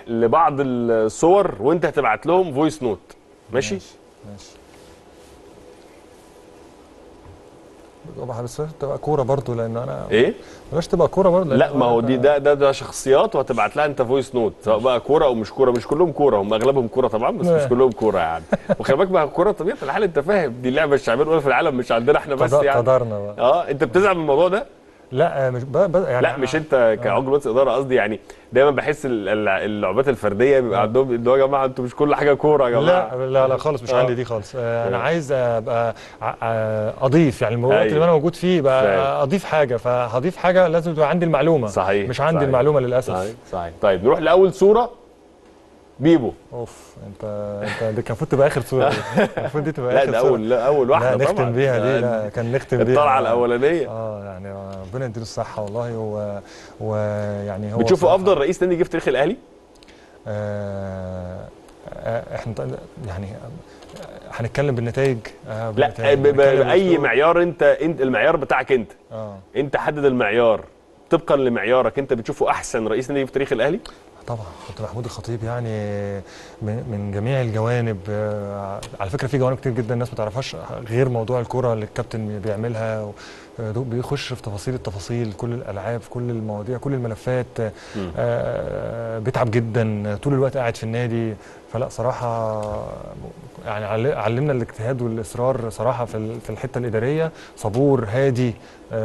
لبعض الصور وانت هتبعت لهم فويس نوت ماشي ماشي بس تبقى كوره برضو لان انا ايه بلاش تبقى كوره برضو لأن لا ما هو أنا- دي ده ده, ده شخصيات وهتبعت لها انت فويس نوت سواء بقى كوره او مش كوره مش كلهم كوره هم اغلبهم كوره طبعا بس مش لا. كلهم كوره يعني وخلي بالك بقى الكوره طبيعه الحال انت فاهم دي اللعبه الشعبيه الاولى في العالم مش عندنا احنا بس قدر- يعني قدرنا بقى اه انت بتزعل من الموضوع ده لا مش ب... ب... يعني لا مش انت كعضو مجلس اداره قصدي يعني دايما بحس ال- ال- اللعبات الفرديه بيبقى عندهم اللي هو يا جماعه انتوا مش كل حاجه كوره يا جماعه لا لا لا خالص مش آه. عندي دي خالص آه انا آه. عايز ابقى ع- آه، اضيف يعني الوقت أيوة. اللي انا موجود فيه فاهم. بقى اضيف حاجه فهضيف حاجه لازم تبقى عندي المعلومه صحيح مش عندي صحيح. المعلومه للاسف صحيح صحيح طيب نروح لاول صوره بيبو اوف انت انت دي كان المفروض تبقى اخر صوره دي. المفروض دي تبقى لا اخر ده صورة. اول لا اول واحده لا طبعا نختم بيها دي ده لا كان نختم بيها الطلعه الاولانيه اه يعني ربنا يديله الصحه والله و- ويعني هو بتشوفه بصراحة- افضل رئيس نادي جه في تاريخ الاهلي آه آه، احنا طل- يعني آه، هنتكلم بالنتائج آه لا بالنتائج. ب- ب- هنتكلم باي بالأسلوب. معيار انت انت المعيار بتاعك انت اه انت حدد المعيار طبقا لمعيارك انت بتشوفه احسن رئيس نادي في تاريخ الاهلي طبعا كابتن محمود الخطيب يعني من, من جميع الجوانب آه، على فكره في جوانب كتير جدا الناس ما تعرفهاش غير موضوع الكره اللي الكابتن بيعملها و- آه، دو- بيخش في تفاصيل التفاصيل كل الالعاب كل المواضيع كل الملفات آه، مم. آه، بيتعب جدا طول الوقت قاعد في النادي فلا صراحه يعني عل- علمنا الاجتهاد والاصرار صراحه في ال- في الحته الاداريه صبور هادي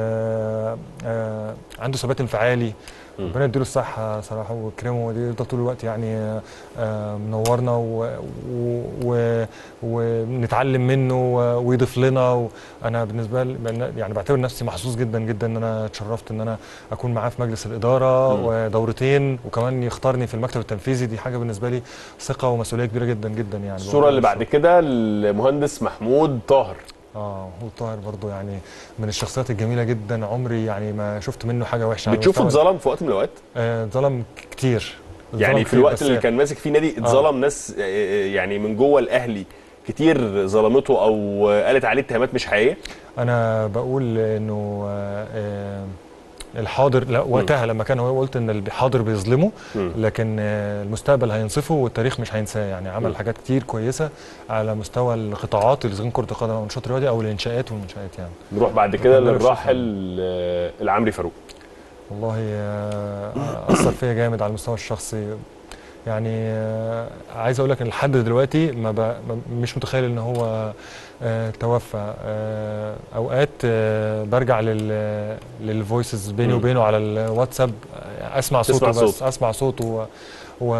آه، آه، عنده ثبات انفعالي مم. ربنا يديله الصحة صراحة ويكرمه ودي يفضل طول الوقت يعني آه، منورنا و- و- و- ونتعلم منه و- ويضيف لنا وأنا بالنسبة لي يعني بعتبر نفسي محظوظ جدا جدا إن أنا اتشرفت إن أنا أكون معاه في مجلس الإدارة مم. ودورتين وكمان يختارني في المكتب التنفيذي دي حاجة بالنسبة لي ثقة ومسؤولية كبيرة جدا جدا يعني الصوره اللي بعد كده المهندس محمود طاهر اه هو طاهر برضه يعني من الشخصيات الجميلة جدا عمري يعني ما شفت منه حاجة وحشة على بتشوفه مستوى- اتظلم في وقت من الاوقات آه، اتظلم كتير اتظلم يعني في كتير، الوقت بس اللي كان ماسك فيه نادي اتظلم ناس آه، آه، يعني من جوه الاهلي كتير ظلمته او آه، قالت عليه اتهامات مش حقيقيه انا بقول انه آه، آه، الحاضر لا وقتها لما كان هو قلت ان الحاضر بيظلمه مم. لكن آه، المستقبل هينصفه والتاريخ مش هينساه يعني عمل مم. حاجات كتير كويسه على مستوى القطاعات اللي زي كره القدم او النشاط الرياضي او الانشاءات والمنشات يعني نروح بعد كده ربنا للراحل آه، العمري فاروق والله آه، اثر فيا جامد على المستوى الشخصي يعني آه، عايز اقول لك ان لحد دلوقتي ما, ب... ما مش متخيل ان هو آه، توفى آه، اوقات آه، برجع لل للفويسز بيني مم. وبينه على الواتساب آه، اسمع تسمع صوته بس صوته. اسمع صوته و... و...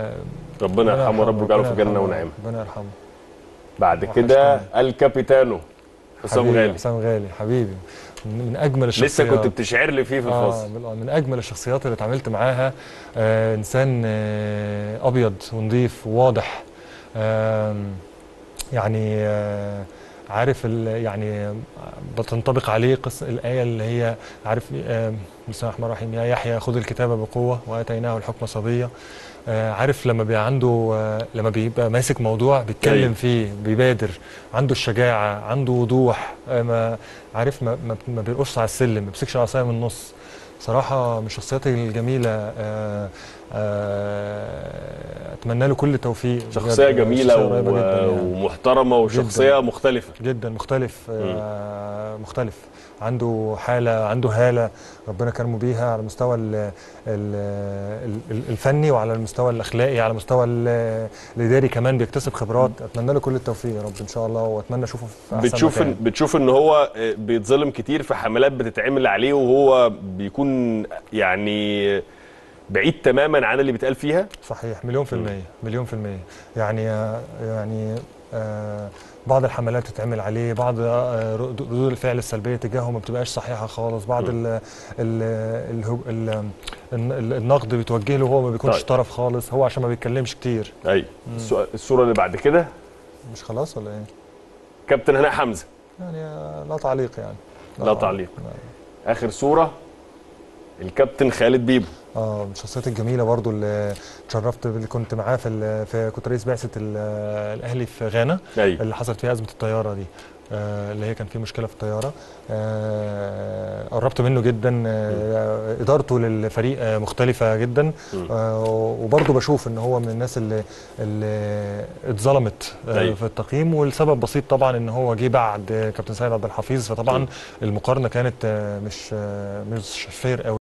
ربنا يرحمه ورب يجعله في ربنا جنه يرحمه، ونعيم ربنا يرحمه بعد وحشتني. كده الكابيتانو حسام حبيبي، غالي حسام غالي حبيبي من من اجمل الشخصيات لسه كنت بتشعر لي فيه في آه الفصل بال- من اجمل الشخصيات اللي اتعاملت معاها آه انسان آه ابيض ونظيف وواضح آم، يعني آه عارف ال- يعني بتنطبق عليه قص الايه اللي هي عارف آه بسم الله الرحمن الرحيم يا يحيى خذ الكتاب بقوه واتيناه الحكم صبيه آه عارف لما بيبقى عنده آه لما بيبقى ماسك موضوع أيوة. بيتكلم فيه بيبادر عنده الشجاعه عنده وضوح آه ما عارف ما ما, ما بيرقصش على السلم ما بيمسكش العصايه من النص صراحة من الشخصيات الجميلة آه، آه، أتمنى له كل التوفيق شخصيه بجد، جميله شخصية قريبة و... جدا, يعني. ومحترمه وشخصيه مختلفه جدا مختلف آه، مختلف عنده حالة عنده هالة ربنا كرمه بيها على المستوى ال ال ال الفني وعلى المستوى الأخلاقي على المستوى ال- الإداري كمان بيكتسب خبرات أتمنى له كل التوفيق يا رب إن شاء الله وأتمنى أشوفه في أحسن بتشوف مكان. إن بتشوف ان هو بيتظلم كتير في حملات بتتعمل عليه وهو بيكون يعني بعيد تماما عن اللي بيتقال فيها صحيح مليون في مم. المية مليون في المية يعني يعني آه بعض الحملات تتعمل عليه بعض آه ردود الفعل السلبية تجاهه ما بتبقاش صحيحة خالص بعض مم. ال ال ال ال ال النقد بيتوجه له وهو ما بيكونش طيب. طرف خالص هو عشان ما بيتكلمش كتير اي السؤال- الصوره اللي بعد كده مش خلاص ولا ايه؟ كابتن هناء حمزه يعني آه، لا تعليق يعني لا تعليق. اخر صوره الكابتن خالد بيبو اه من الشخصيات الجميله برضو اللي اتشرفت اللي كنت معاه في, ال- في كنت رئيس بعثه ال- الاهلي في غانا ايوه اللي حصلت فيها ازمه الطياره دي آه، اللي هي كان في مشكله في الطياره آه، قربت منه جدا آه، ادارته للفريق آه، مختلفه جدا آه، وبرضه بشوف ان هو من الناس اللي اللي اتظلمت آه، أيوة. في التقييم والسبب بسيط طبعا ان هو جه بعد آه، كابتن سيد عبد الحفيظ فطبعا المقارنه كانت آه، مش آه، مش فير قوي